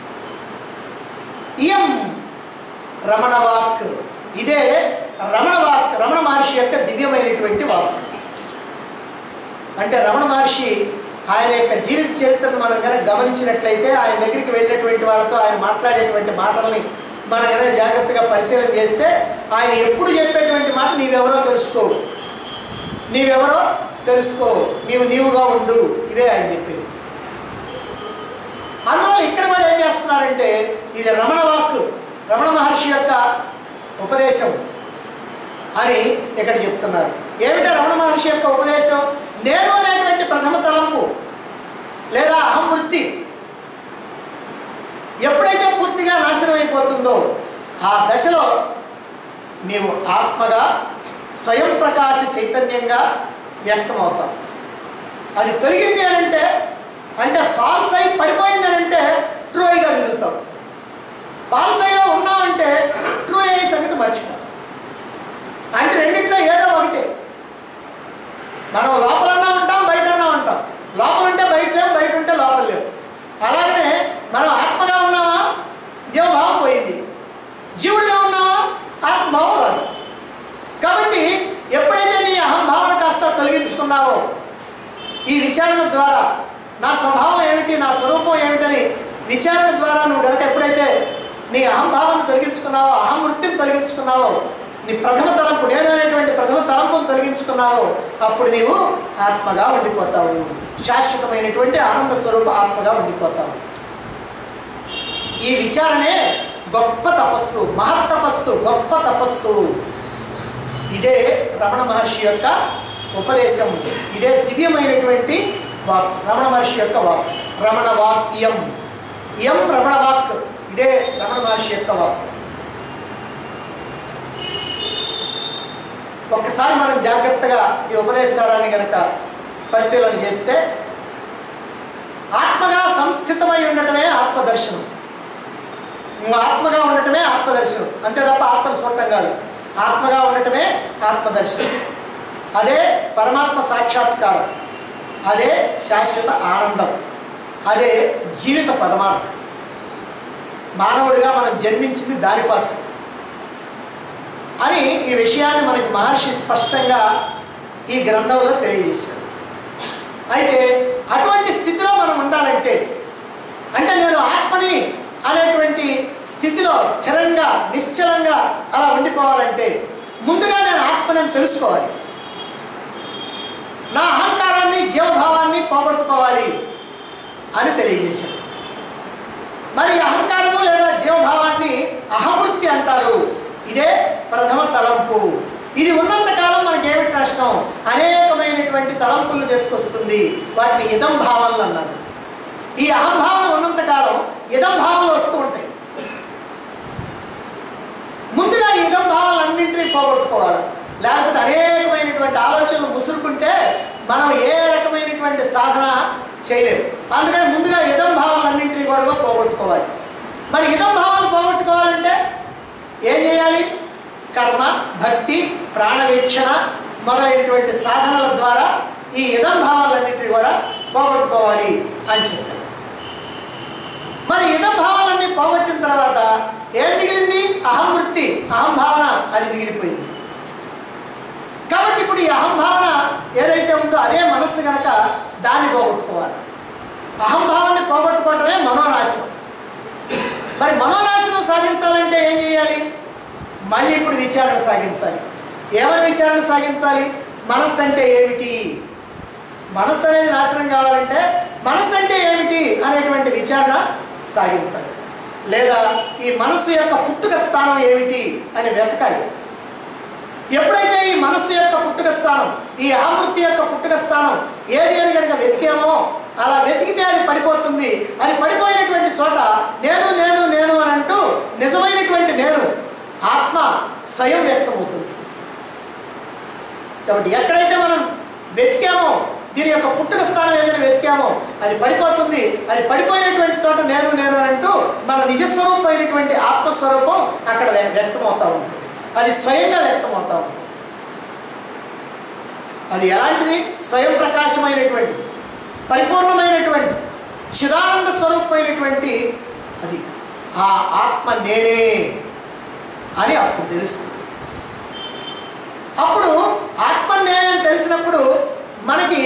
ఇయం రమణ వాక్ ఇదే రమణ వాక్ రమణ మహర్షి యొక్క దివ్యమైనటువంటి వాక్ అంటే రమణ మహర్షి ఆయన యొక్క జీవిత చరిత్రను మనం కనుక గమనించినట్లయితే ఆయన దగ్గరికి వెళ్ళినటువంటి వాళ్ళతో ఆయన మాట్లాడేటువంటి మాటల్ని మనం కనుక జాగ్రత్తగా పరిశీలన చేస్తే ఆయన ఎప్పుడు చెప్పేటువంటి మాట నీవెవరో తెలుసుకో నీవెవరో తెలుసుకో నీవు నీవుగా ఉండు ఇవే ఆయన చెప్పేది అందువల్ల ఇక్కడ కూడా ఏం చేస్తున్నారంటే ఇది రమణ వాక్కు రమణ మహర్షి యొక్క ఉపదేశం అని ఇక్కడ చెప్తున్నారు ఏమిటో రమణ మహర్షి యొక్క ఉపదేశం నేను అనేటువంటి ప్రథమ తలంపు లేదా అహం వృత్తి ఎప్పుడైతే పూర్తిగా నాశనం అయిపోతుందో ఆ దశలో నీవు ఆత్మగా స్వయం ప్రకాశ చైతన్యంగా వ్యక్తమవుతావు అది తొలగింది అని అంటే అంటే ఫాల్స్ అయి పడిపోయింది అని అంటే ట్రూ అయిగా మిగులుతావు ఫాల్స్ అయిలో ఉన్నావంటే ట్రూ అయ్యే సంగతి మర్చిపోతావు అంటే రెండిట్లో ఏదో ఒకటే మనం లోపలన్నా ఉంటాం బయటన్నా ఉంటాం లోపల ఉంటే బయట లేవు బయట ఉంటే లోపల లేవు అలాగనే మనం ఆత్మగా ఉన్నామా జీవభావం పోయింది జీవుడిగా ఉన్నామా ఆత్మభావం రాదు కాబట్టి ఎప్పుడైతే నీ అహంభావన కాస్త తొలగించుకున్నావో ఈ విచారణ ద్వారా నా స్వభావం ఏమిటి నా స్వరూపం ఏమిటని విచారణ ద్వారా నువ్వు గనక ఎప్పుడైతే నీ అహంభావాన్ని తొలగించుకున్నావో అహం వృత్తిని తొలగించుకున్నావో నీ ప్రథమ తలంపు నేను అనేటువంటి ప్రథమ తలంపును తొలగించుకున్నావో అప్పుడు నీవు ఆత్మగా ఉండిపోతావు శాశ్వతమైనటువంటి ఆనంద స్వరూప ఆత్మగా ఉండిపోతావు ఈ విచారణే గొప్ప తపస్సు మహత్తపస్సు గొప్ప తపస్సు ఇదే రమణ మహర్షి యొక్క ఉపదేశం ఇదే దివ్యమైనటువంటి వాక్ రమణ మహర్షి యొక్క వాక్ రమణ వాక్ ఇయం ఇయం రమణ వాక్ ఇదే రమణ మహర్షి యొక్క వాక్ ఒక్కసారి మనం జాగ్రత్తగా ఈ ఉపదేశాలని గనక పరిశీలన చేస్తే ఆత్మగా సంస్థితమై ఉండటమే ఆత్మదర్శనం నువ్వు ఆత్మగా ఉండటమే ఆత్మదర్శనం అంతే తప్ప ఆత్మను చూడటం కాదు ఆత్మగా ఉండటమే ఆత్మదర్శనం అదే పరమాత్మ సాక్షాత్కారం అదే శాశ్వత ఆనందం అదే జీవిత పరమార్థం మానవుడిగా మనం జన్మించింది దానికోసం అని ఈ విషయాన్ని మనకి మహర్షి స్పష్టంగా ఈ గ్రంథంలో తెలియజేశాడు అయితే అటువంటి స్థితిలో మనం ఉండాలంటే అంటే నేను ఆత్మని అనేటువంటి స్థితిలో స్థిరంగా నిశ్చలంగా అలా ఉండిపోవాలంటే ముందుగా నేను ఆత్మని తెలుసుకోవాలి నా అహంకారాన్ని జీవభావాన్ని పోగొట్టుకోవాలి అని తెలియజేశాడు మరి ఈ అహంకారము లేదా జీవభావాన్ని అహమృతి అంటారు ఇదే ప్రథమ తలంపు ఇది ఉన్నంత కాలం మనకి ఏమిటి నష్టం అనేకమైనటువంటి తలంపులు తీసుకొస్తుంది వాటిని ఇదం భావనలు అన్నారు ఈ అహంభావన ఉన్నంత కాలం ఇదం భావనలు వస్తూ ఉంటాయి ముందుగా ఈ ఇదం భావాలన్నింటినీ పోగొట్టుకోవాలి లేకపోతే అనేకమైనటువంటి ఆలోచనలు ముసురుకుంటే మనం ఏ రకమైనటువంటి సాధన చేయలేము అందుకని ముందుగా ఇదం భావాలన్నింటినీ కూడా పోగొట్టుకోవాలి మరి ఇదం భావాలు పోగొట్టుకోవాలంటే ఏం చేయాలి కర్మ భక్తి ప్రాణవీక్షణ మొదలైనటువంటి సాధనల ద్వారా ఈ ఇదం భావాలన్నింటినీ కూడా పోగొట్టుకోవాలి అని చెప్పారు మరి ఇదం భావాలన్నీ పోగొట్టిన తర్వాత ఏం మిగిలింది అహం వృత్తి అహం భావన అది మిగిలిపోయింది కాబట్టి ఇప్పుడు ఈ అహంభావన ఏదైతే ఉందో అదే మనస్సు గనక దాన్ని పోగొట్టుకోవాలి అహంభావాన్ని పోగొట్టుకోవటమే మనోనాశనం మరి మనోనాశనం సాధించాలంటే ఏం చేయాలి మళ్ళీ ఇప్పుడు విచారణ సాగించాలి ఏమని విచారణ సాగించాలి మనస్సు అంటే ఏమిటి మనస్సు అనేది నాశనం కావాలంటే మనస్సు అంటే ఏమిటి అనేటువంటి విచారణ సాగించాలి లేదా ఈ మనస్సు యొక్క పుట్టుక స్థానం ఏమిటి అని వెతకాలి ఎప్పుడైతే ఈ మనస్సు యొక్క పుట్టుక స్థానం ఈ ఆమృతి యొక్క పుట్టుక స్థానం ఏది అని కనుక వెతికామో అలా వెతికితే అది పడిపోతుంది అది పడిపోయినటువంటి చోట నేను నేను నేను అని అంటూ నిజమైనటువంటి నేను ఆత్మ స్వయం వ్యక్తమవుతుంది కాబట్టి ఎక్కడైతే మనం వెతికామో దీని యొక్క పుట్టుక స్థానం ఏదైనా వెతికామో అది పడిపోతుంది అది పడిపోయినటువంటి చోట నేను నేను అని అంటూ మన నిజస్వరూపమైనటువంటి ఆత్మస్వరూపం అక్కడ వ్య- వ్యక్తమవుతా ఉంటుంది అది స్వయంగా వ్యక్తమవుతా ఉంటుంది అది ఎలాంటిది స్వయం ప్రకాశమైనటువంటి పరిపూర్ణమైనటువంటి చిదానంద స్వరూపమైనటువంటి అది ఆ ఆత్మ నేనే అని అప్పుడు తెలుస్తుంది అప్పుడు ఆత్మ నేనే అని తెలిసినప్పుడు మనకి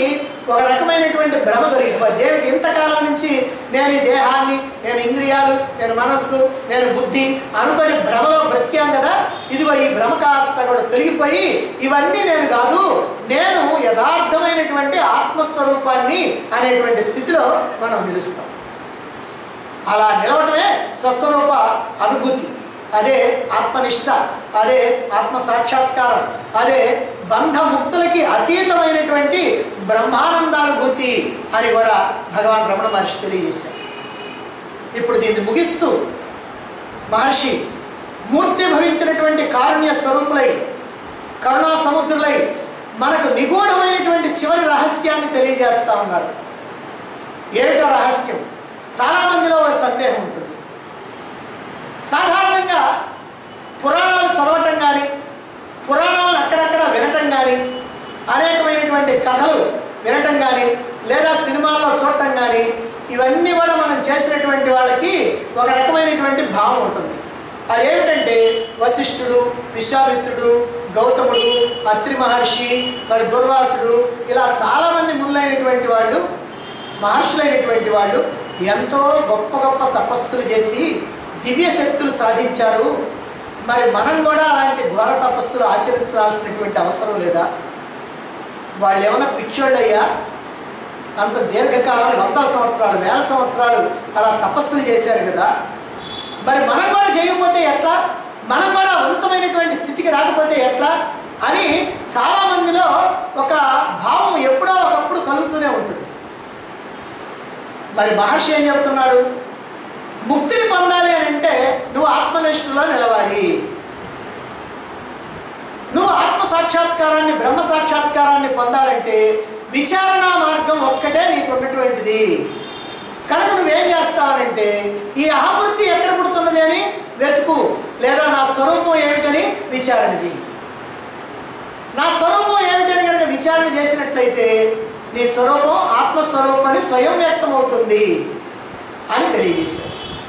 ఒక రకమైనటువంటి భ్రమ దొరికిపోయింది దేవుడికి ఇంతకాలం నుంచి నేను ఈ దేహాన్ని నేను ఇంద్రియాలు నేను మనస్సు నేను బుద్ధి అనుకొని భ్రమలో బ్రతికాం కదా ఇదిగో ఈ భ్రమ కాస్త కూడా తొలగిపోయి ఇవన్నీ నేను కాదు నేను యథార్థమైనటువంటి ఆత్మస్వరూపాన్ని అనేటువంటి స్థితిలో మనం నిలుస్తాం అలా నిలవటమే స్వస్వరూప అనుభూతి అదే ఆత్మనిష్ట అదే ఆత్మ సాక్షాత్కారం అదే బంధముక్తులకి అతీతమైనటువంటి బ్రహ్మానందానుభూతి అని కూడా భగవాన్ రమణ మహర్షి తెలియజేశారు ఇప్పుడు దీన్ని ముగిస్తూ మహర్షి మూర్తి భవించినటువంటి కారుణ్య స్వరూపులై కరుణా సముద్రులై మనకు నిగూఢమైనటువంటి చివరి రహస్యాన్ని తెలియజేస్తా ఉన్నారు ఏమిటో రహస్యం చాలామందిలో ఒక సందేహం ఉంటుంది సాధారణంగా పురాణాలు చదవటం కానీ పురాణాలను అక్కడక్కడ వినటం కానీ అనేకమైనటువంటి కథలు వినటం కానీ లేదా సినిమాల్లో చూడటం కానీ ఇవన్నీ కూడా మనం చేసినటువంటి వాళ్ళకి ఒక రకమైనటువంటి భావం ఉంటుంది అదేమిటంటే వశిష్ఠుడు విశ్వామిత్రుడు గౌతముడు అత్రి మహర్షి మరి దుర్వాసుడు ఇలా చాలామంది ముళ్ళైనటువంటి వాళ్ళు మహర్షులైనటువంటి వాళ్ళు ఎంతో గొప్ప గొప్ప తపస్సులు చేసి దివ్య శక్తులు సాధించారు మరి మనం కూడా అలాంటి ఘోర తపస్సులు ఆచరించాల్సినటువంటి అవసరం లేదా వాళ్ళు ఏమైనా పిచ్చోళ్ళయ్యా అంత దీర్ఘకాలం వందల సంవత్సరాలు వేల సంవత్సరాలు అలా తపస్సులు చేశారు కదా మరి మనం కూడా చేయకపోతే ఎట్లా మనం కూడా ఉన్నతమైనటువంటి స్థితికి రాకపోతే ఎట్లా అని చాలామందిలో ఒక భావం ఎప్పుడో ఒకప్పుడు కలుగుతూనే ఉంటుంది మరి మహర్షి ఏం చెప్తున్నారు ముక్తిని పొందాలి అని అంటే నువ్వు ఆత్మనిష్ఠలో నిలవాలి నువ్వు ఆత్మ సాక్షాత్కారాన్ని బ్రహ్మ సాక్షాత్కారాన్ని పొందాలంటే విచారణ మార్గం ఒక్కటే నీకు ఉన్నటువంటిది కనుక నువ్వేం చేస్తావనంటే ఈ అహమృతి ఎక్కడ పుడుతున్నది అని వెతుకు లేదా నా స్వరూపం ఏమిటని విచారణ చెయ్యి నా స్వరూపం ఏమిటని కనుక విచారణ చేసినట్లయితే నీ స్వరూపం ఆత్మస్వరూపం అని స్వయం వ్యక్తమవుతుంది అని తెలియజేశారు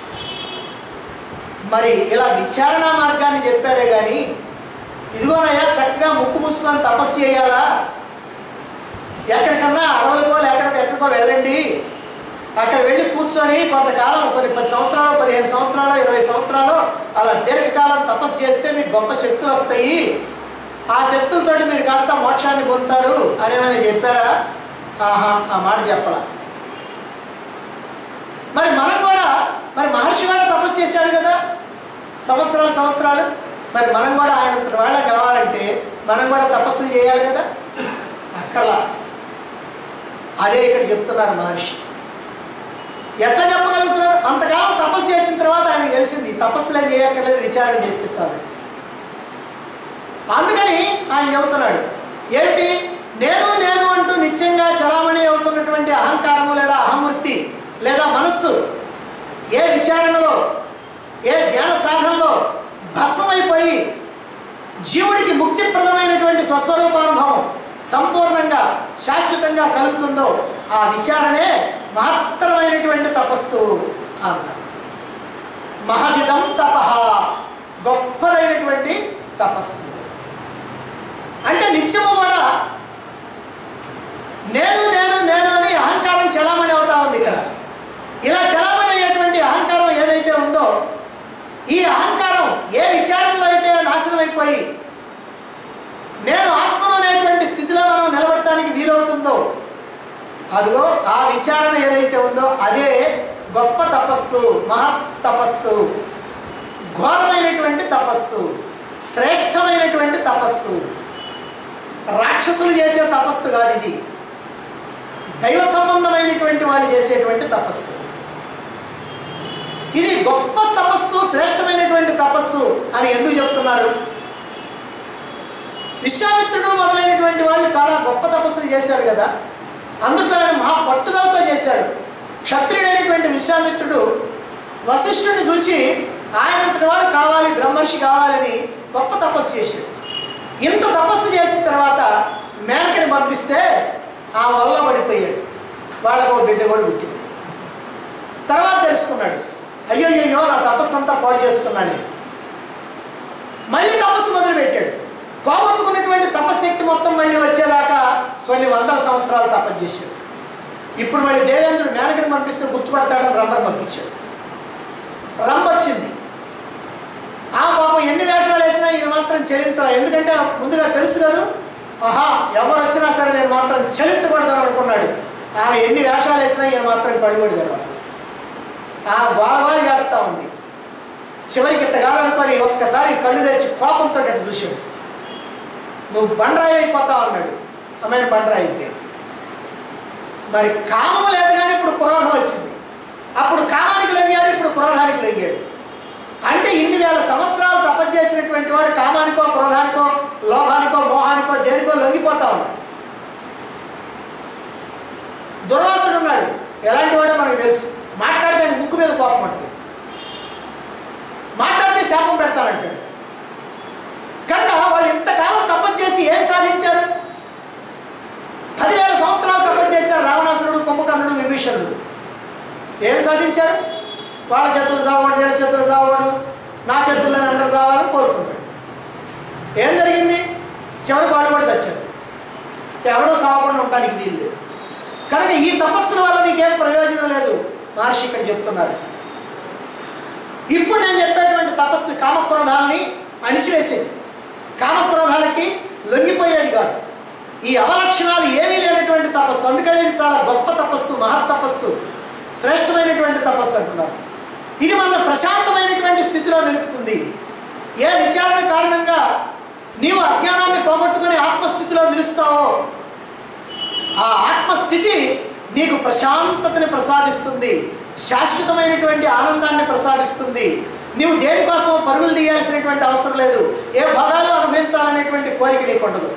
మరి ఇలా విచారణ మార్గాన్ని చెప్పారే కానీ ఇదిగోనయ్యా చక్కగా ముక్కు మూసుకొని తపస్సు చేయాలా ఎక్కడికన్నా అడవులకో ఎక్కడికో ఎక్కడికో వెళ్ళండి అక్కడ వెళ్ళి కూర్చొని కొంతకాలం కొన్ని పది సంవత్సరాలు పదిహేను సంవత్సరాలు ఇరవై సంవత్సరాలు అలా దీర్ఘకాలం తపస్సు చేస్తే మీకు గొప్ప శక్తులు వస్తాయి ఆ శక్తులతోటి మీరు కాస్త మోక్షాన్ని పొందుతారు అనేమని చెప్పారా ఆహా ఆ మాట చెప్పాల మరి మనం కూడా మరి మహర్షి కూడా తపస్సు చేశాడు కదా సంవత్సరాలు సంవత్సరాలు మరి మనం కూడా ఆయన వాళ్ళ కావాలంటే మనం కూడా తపస్సులు చేయాలి కదా అక్కర్లా అదే ఇక్కడ చెప్తున్నారు మహర్షి ఎట్లా చెప్పగలుగుతున్నారు అంతకాలం తపస్సు చేసిన తర్వాత ఆయనకు తెలిసింది తపస్సులు ఏం చేయక్కర్లేదు విచారణ చేస్తే చాలు అందుకని ఆయన చెబుతున్నాడు ఏంటి నేను నేను అంటూ నిత్యంగా చలామణి అవుతున్నటువంటి అహంకారము లేదా అహమూర్తి లేదా మనస్సు ఏ విచారణలో ఏ ధ్యాన సాధనలో భస్మమైపోయి జీవుడికి ముక్తిప్రదమైనటువంటి స్వస్వరూపానుభవం సంపూర్ణంగా శాశ్వతంగా కలుగుతుందో ఆ విచారణే మాత్రమైనటువంటి తపస్సు అన్నారు మహదిదం తప గొప్పదైనటువంటి తపస్సు అంటే నిత్యము కూడా నేను నేను నేను అని అహంకారం చలామణి అవుతా ఉంది ఇక్కడ ఇలా చలామణి అయ్యేటువంటి అహంకారం ఏదైతే ఉందో ఈ అహంకారం ఏ విచారంలో అయితే నాశనం అయిపోయి నేను ఆత్మను అనేటువంటి స్థితిలో మనం నిలబడటానికి వీలవుతుందో అదిగో ఆ విచారణ ఏదైతే ఉందో అదే గొప్ప తపస్సు మహత్ తపస్సు ఘోరమైనటువంటి తపస్సు శ్రేష్టమైనటువంటి తపస్సు రాక్షసులు చేసే తపస్సు కాదు ఇది దైవ సంబంధమైనటువంటి వాళ్ళు చేసేటువంటి తపస్సు ఇది గొప్ప తపస్సు శ్రేష్టమైనటువంటి తపస్సు అని ఎందుకు చెప్తున్నారు విశ్వామిత్రుడు మొదలైనటువంటి వాళ్ళు చాలా గొప్ప తపస్సులు చేశారు కదా అందుట్లో ఆయన మహా పట్టుదలతో చేశాడు క్షత్రియుడైనటువంటి విశ్వామిత్రుడు వశిష్ఠుడిని చూచి ఆయనంతటి వాడు కావాలి బ్రహ్మర్షి కావాలని గొప్ప తపస్సు చేశాడు ఇంత తపస్సు చేసిన తర్వాత మేనకని పంపిస్తే ఆ వల్ల పడిపోయాడు వాళ్ళకు ఒక బిడ్డ కూడా పుట్టింది తర్వాత తెలుసుకున్నాడు అయ్యో అయ్యో నా తపస్సు అంతా పాడు చేసుకున్నాను మళ్ళీ తపస్సు మొదలుపెట్టాడు పోగొట్టుకున్నటువంటి తపశక్తి మొత్తం మళ్ళీ వచ్చేదాకా కొన్ని వందల సంవత్సరాలు తపస్సు చేశాడు ఇప్పుడు మళ్ళీ దేవేంద్రుడు మేనగిరి పంపిస్తే గుర్తుపడతాడని రంభను పంపించాడు రంభ వచ్చింది ఆ పాపం ఎన్ని వేషాలు వేసినా ఈయన మాత్రం చెల్లించాలి ఎందుకంటే ముందుగా తెలుసు కదా ఆహా ఎవరు వచ్చినా సరే నేను మాత్రం చెల్లించకూడదని అనుకున్నాడు ఆమె ఎన్ని వేషాలు వేసినా ఈయన మాత్రం కళ్ళు కూడా తెరవాలి ఆమె గోలగోలు చేస్తూ ఉంది చివరికి ఇట్ట కాదనుకొని ఒక్కసారి కళ్ళు తెరిచి కోపంతో అట్టు చూశాడు నువ్వు బండరాయి అయిపోతావు అన్నాడు ఆమె బండరాయి అయిపోయింది మరి కామం లేదు కానీ ఇప్పుడు క్రోధం వచ్చింది అప్పుడు కామానికి లొంగాడు ఇప్పుడు క్రోధానికి లొంగాడు అంటే ఇన్ని వేల సంవత్సరాలు తపస్సు చేసినటువంటి వాడు కామానికో క్రోధానికో లోభానికో మోహానికో దేనికో లొంగిపోతా ఉన్నాడు దుర్వాసుడు ఉన్నాడు ఎలాంటి వాడో మనకు తెలుసు మాట్లాడితే ఆయన ముక్కు మీద కోపం ఉంటుంది మాట్లాడితే శాపం పెడతానంటాడు కనుక వాళ్ళు ఇంతకాలం తపస్సు చేసి ఏం సాధించారు పదివేల సంవత్సరాలు తపస్సు చేశారు రావణాసురుడు కుంభకర్ణుడు విభీషణుడు ఏం సాధించారు వాళ్ళ చేతులు చావకూడదు వీళ్ళ చేతులు చావకూడదు నా చేతుల్లోనే అందరు చావాలని కోరుకున్నాడు ఏం జరిగింది చివరికి వాళ్ళు కూడా చచ్చారు ఎవడో చావకుండా ఉండడానికి వీలు లేదు కనుక ఈ తపస్సుల వల్ల నీకేం ప్రయోజనం లేదు మహర్షి ఇక్కడ చెప్తున్నారు ఇప్పుడు నేను చెప్పేటువంటి తపస్సు కామక్రోధాలని అణిచివేసేది కామక్రోధాలకి లొంగిపోయేది కాదు ఈ అవలక్షణాలు ఏమీ లేనటువంటి తపస్సు అందుకని ఇది చాలా గొప్ప తపస్సు మహత్ తపస్సు శ్రేష్టమైనటువంటి తపస్సు అంటున్నారు ఇది మన ప్రశాంతమైనటువంటి స్థితిలో నిలుపుతుంది ఏ విచారణ కారణంగా నీవు అజ్ఞానాన్ని పోగొట్టుకుని ఆత్మస్థితిలో నిలుస్తావో ఆ ఆత్మస్థితి నీకు ప్రశాంతతని ప్రసాదిస్తుంది శాశ్వతమైనటువంటి ఆనందాన్ని ప్రసాదిస్తుంది నీవు దేనికోసం పరుగులు తీయాల్సినటువంటి అవసరం లేదు ఏ భోగాలు అనుభవించాలనేటువంటి కోరిక నీకు ఉండదు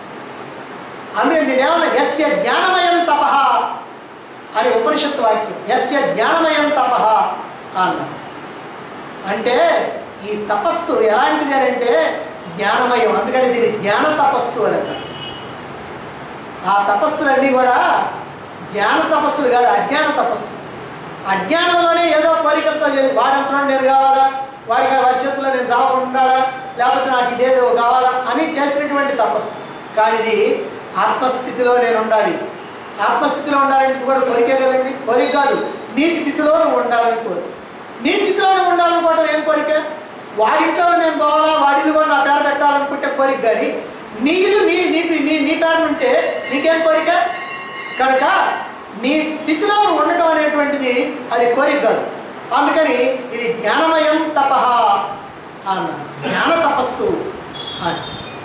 అందుకని నేనేమన్నా ఎస్య జ్ఞానమయం తప అని ఉపనిషత్ వాక్యం ఎస్య జ్ఞానమయం తప అన్నారు అంటే ఈ తపస్సు ఎలాంటిది అని అంటే జ్ఞానమయం అందుకని దీని జ్ఞాన తపస్సు అని అన్నారు ఆ తపస్సులన్నీ కూడా జ్ఞాన తపస్సులు కాదు అజ్ఞాన తపస్సు అజ్ఞానంలోనే ఏదో కోరికలతో చే- వాడంతలో నేను కావాలా వాడికి వాడి చేతుల్లో నేను చావకుండా ఉండాలా లేకపోతే నాకు ఇదేదో కావాలా అని చేసినటువంటి తపస్సు కానీ ఇది ఆత్మస్థితిలో నేను ఉండాలి ఆత్మస్థితిలో ఉండాలంటే ఇది కూడా కోరికే కదండి కోరిక కాదు నీ స్థితిలో నువ్వు ఉండాలని కోరు నీ స్థితిలో నువ్వు ఉండాలనుకోవటం ఏం కోరిక వాడింట్లో నేను పోవాలా వాడిల్లు కూడా నా పేరు పెట్టాలనుకుంటే కోరిక కానీ నీ ఇల్లు నీ నీ నీ నీ పేరు ఉంటే నీకేం కోరిక కనుక నీ స్థితిలో నువ్వు ఉండటం అనేటువంటిది అది కోరిక కాదు అందుకని ఇది జ్ఞానమయం తపహ అన్న జ్ఞాన తపస్సు అని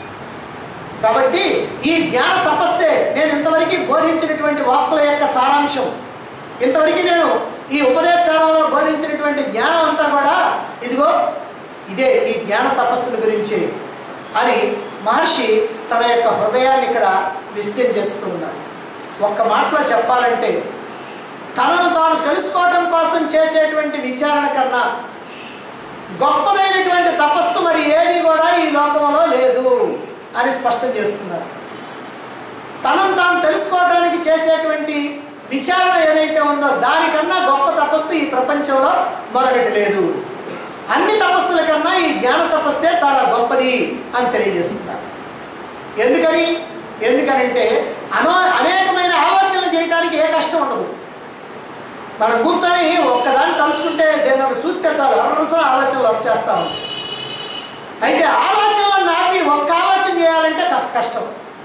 కాబట్టి ఈ జ్ఞాన తపస్సే నేను ఇంతవరకు బోధించినటువంటి వాక్కుల యొక్క సారాంశం ఇంతవరకు నేను ఈ ఉపదేశాలలో బోధించినటువంటి జ్ఞానం అంతా కూడా ఇదిగో ఇదే ఈ జ్ఞాన తపస్సుల గురించి అని మహర్షి తన యొక్క హృదయాన్ని ఇక్కడ విస్తీర్ణ చేస్తూ ఉన్నారు ఒక్క మాటలో చెప్పాలంటే తనను తాను తెలుసుకోవటం కోసం చేసేటువంటి విచారణ కన్నా గొప్పదైనటువంటి తపస్సు మరి ఏది కూడా ఈ లోకంలో లేదు అని స్పష్టం చేస్తున్నారు తనను తాను తెలుసుకోవడానికి చేసేటువంటి విచారణ ఏదైతే ఉందో దానికన్నా గొప్ప తపస్సు ఈ ప్రపంచంలో మరొకటి లేదు అన్ని తపస్సుల కన్నా ఈ జ్ఞాన తపస్సే చాలా గొప్పది అని తెలియజేస్తున్నారు ఎందుకని ఎందుకనంటే అనో అనేకమైన ఆలోచనలు చేయడానికి ఏ కష్టం ఉండదు మనం కూర్చొని ఒక్కదాన్ని తలుచుకుంటే దీన్ని మనం చూస్తే చాలు అనవసరం ఆలోచనలు వచ్చేస్తా ఉంటాయి అయితే ఆలోచనలను ఆపి ఒక్క ఆలోచన చేయాలంటే కష్ట కష్టం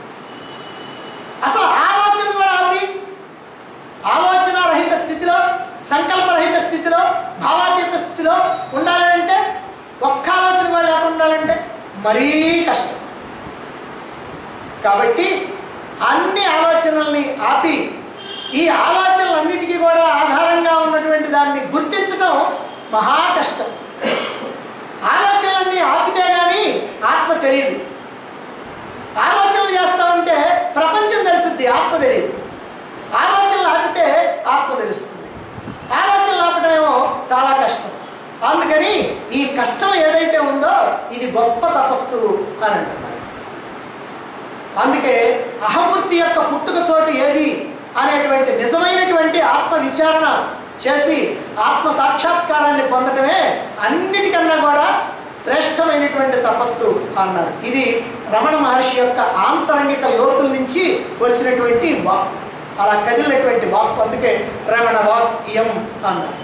అసలు ఆలోచన కూడా ఆపి ఆలోచన రహిత స్థితిలో సంకల్పరహిత స్థితిలో భావాతీత స్థితిలో ఉండాలంటే ఒక్క ఆలోచన కూడా లేకుండా ఉండాలంటే మరీ కష్టం కాబట్టి అన్ని ఆలోచనల్ని ఆపి ఈ ఆలోచనలన్నిటికీ కూడా ఆధారంగా ఉన్నటువంటి దాన్ని గుర్తించడం మహా కష్టం ఆలోచనలన్నీ ఆపితే కానీ ఆత్మ తెలియదు ఆలోచనలు చేస్తా ఉంటే ప్రపంచం తెలుస్తుంది ఆత్మ తెలియదు ఆలోచనలు ఆపితే ఆత్మ తెలుస్తుంది ఆలోచనలు ఆపటమేమో చాలా కష్టం అందుకని ఈ కష్టం ఏదైతే ఉందో ఇది గొప్ప తపస్సు అని అంటున్నారు అందుకే అహమృతి యొక్క పుట్టుక చోటు ఏది అనేటువంటి నిజమైనటువంటి ఆత్మ విచారణ చేసి ఆత్మ సాక్షాత్కారాన్ని పొందటమే అన్నిటికన్నా కూడా శ్రేష్టమైనటువంటి అద్భుతమైనటువంటి తపస్సు అన్నారు ఇది రమణ మహర్షి యొక్క ఆంతరంగిక లోతుల నుంచి వచ్చినటువంటి వాక్ అలా కదిలినటువంటి వాక్ అందుకే రమణ వాక్ ఇయం అన్నారు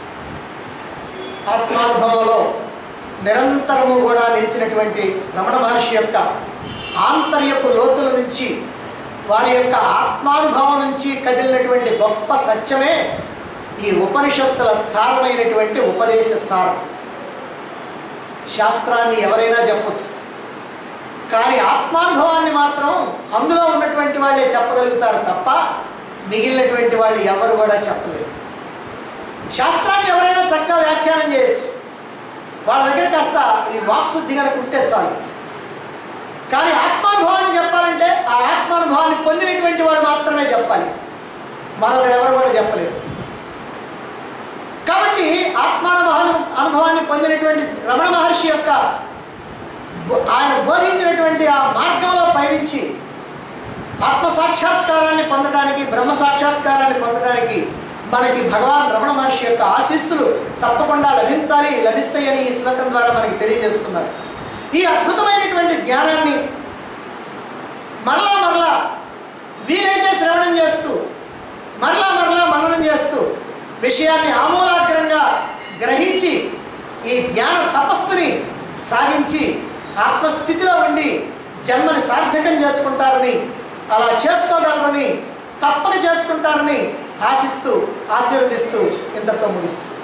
ఆత్మానుభవంలో నిరంతరము కూడా నిలిచినటువంటి రమణ మహర్షి యొక్క ఆంతర్యపు లోతుల నుంచి వారి యొక్క ఆత్మానుభవం నుంచి కదిలినటువంటి గొప్ప సత్యమే ఈ ఉపనిషత్తుల సారమైనటువంటి ఉపదేశ సారం శాస్త్రాన్ని ఎవరైనా చెప్పొచ్చు కానీ ఆత్మానుభవాన్ని మాత్రం అందులో ఉన్నటువంటి వాళ్ళే చెప్పగలుగుతారు తప్ప మిగిలినటువంటి వాళ్ళు ఎవరు కూడా చెప్పలేరు శాస్త్రాన్ని ఎవరైనా చక్కగా వ్యాఖ్యానం చేయొచ్చు వాళ్ళ దగ్గర కాస్త ఈ వాక్శుద్ధి కనుక ఉంటే చాలు కానీ ఆత్మానుభవాన్ని చెప్పాలంటే ఆ ఆత్మానుభవాన్ని పొందినటువంటి వాడు మాత్రమే చెప్పాలి మరొకరు ఎవరు కూడా చెప్పలేరు కాబట్టి ఆత్మానుభవాన్ని అనుభవాన్ని పొందినటువంటి రమణ మహర్షి యొక్క బో- ఆయన బోధించినటువంటి ఆ మార్గంలో పయనించి ఆత్మ సాక్షాత్కారాన్ని పొందడానికి బ్రహ్మ సాక్షాత్కారాన్ని పొందడానికి మనకి భగవాన్ రమణ మహర్షి యొక్క ఆశీస్సులు తప్పకుండా లభించాలి లభిస్తాయని ఈ శ్లోకం ద్వారా మనకి తెలియజేస్తున్నారు ఈ అద్భుతమైనటువంటి జ్ఞానాన్ని మరలా మరలా వీలైతే శ్రవణం చేస్తూ మరలా మరలా మననం చేస్తూ విషయాన్ని ఆమూలాగ్రంగా గ్రహించి ఈ జ్ఞాన తపస్సుని సాగించి ఆత్మస్థితిలో ఉండి జన్మని సార్థకం చేసుకుంటారని అలా చేసుకోగలరని తప్పక చేసుకుంటారని ఆశిస్తూ ఆశీర్వదిస్తూ ఇంతటితో ముగిస్తుంది